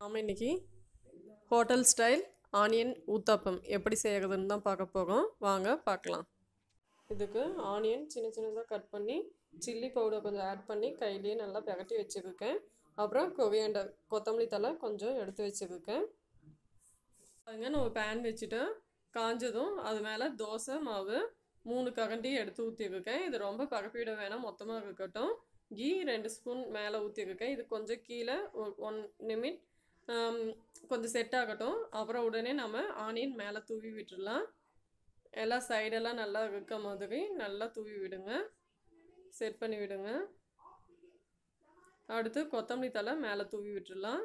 நாம் இன்னைக்கு hotel style onion uttapam எப்படி செய்யறதுன்னு தான் பார்க்க போகிறோம் வாங்க பார்க்கலாம் இதுக்கு ஆனியன் சின்ன சின்னதாக கட் பண்ணி சில்லி பவுடர் கொஞ்சம் ஆட் பண்ணி கையிலேயே நல்லா பிரட்டி வச்சுருக்கேன் அப்புறம் கொரியாண்டர் கொத்தமல்லி தலை கொஞ்சம் எடுத்து வச்சுருக்கேன் பாருங்க நம்ம பேன் வச்சுட்டு காஞ்சதும் அது மேலே தோசை மாவு மூணு கரண்டி எடுத்து ஊற்றிருக்கேன் இது ரொம்ப பரப்பிட வேணாம் மொத்தமாக இருக்கட்டும் கீ ரெண்டு ஸ்பூன் மேலே ஊற்றிருக்கேன் இது கொஞ்சம் கீழே ஒன் நிமிட் கொஞ்சம் செட் ஆகட்டும் அப்புறம் உடனே நம்ம ஆனியன் மேலே தூவி விட்டுடலாம் எல்லா சைடெல்லாம் நல்லா இருக்க மாதிரி நல்லா தூவி விடுங்க செட் பண்ணி விடுங்க அடுத்து கொத்தமல்லி தலை மேலே தூவி விட்டுடலாம்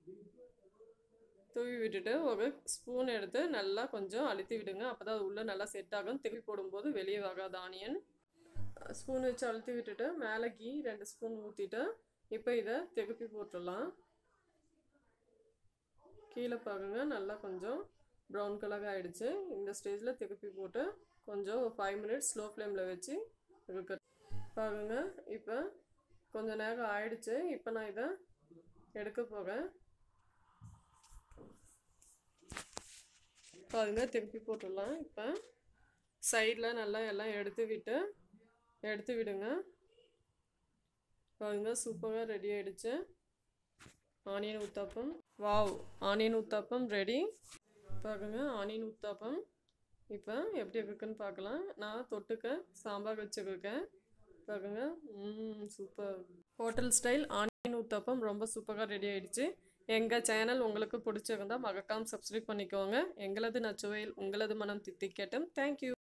தூவி விட்டுட்டு ஒரு ஸ்பூன் எடுத்து நல்லா கொஞ்சம் அழுத்தி விடுங்க அப்போ தான் அது உள்ளே நல்லா செட் ஆகும் திருப்பி போடும்போது வெளியே வராது ஆனியன் ஸ்பூன் வச்சு அழுத்தி விட்டுட்டு மேலே கீ ரெண்டு ஸ்பூன் ஊற்றிட்டு இப்போ இதை திருப்பி போட்டுடலாம் கீழே பாருங்க நல்லா கொஞ்சம் ப்ரௌன் கலர் ஆகிடுச்சு இந்த ஸ்டேஜில் திருப்பி போட்டு கொஞ்சம் ஒரு ஃபைவ் மினிட்ஸ் ஸ்லோ ஃப்ளேமில் வச்சு இருக்க பாருங்க இப்போ கொஞ்சம் நேரம் ஆயிடுச்சு இப்போ நான் இதை எடுக்க போகிறேன் பாருங்க திருப்பி போட்டுடலாம் இப்போ சைடில் நல்லா எல்லாம் எடுத்து விட்டு எடுத்து விடுங்க பாருங்க சூப்பராக ரெடி ஆயிடுச்சு onion uttapam wow onion uttapam ready பாருங்க ஆனியன் ஊத்தாப்பம் இப்போ எப்படி இருக்குன்னு பார்க்கலாம் நான் தொட்டுக்க சாம்பார் வச்சுருக்கேன் பாருங்க ம் super hotel style onion uttapam ரொம்ப சூப்பராக ரெடி ஆயிடுச்சு எங்கள் சேனல் உங்களுக்கு பிடிச்சிருந்தா மறக்காம சப்ஸ்கிரைப் பண்ணிக்கோங்க எங்களது நச்சுவையில் உங்களது மனம் தித்திக்கட்டும் தேங்க்யூ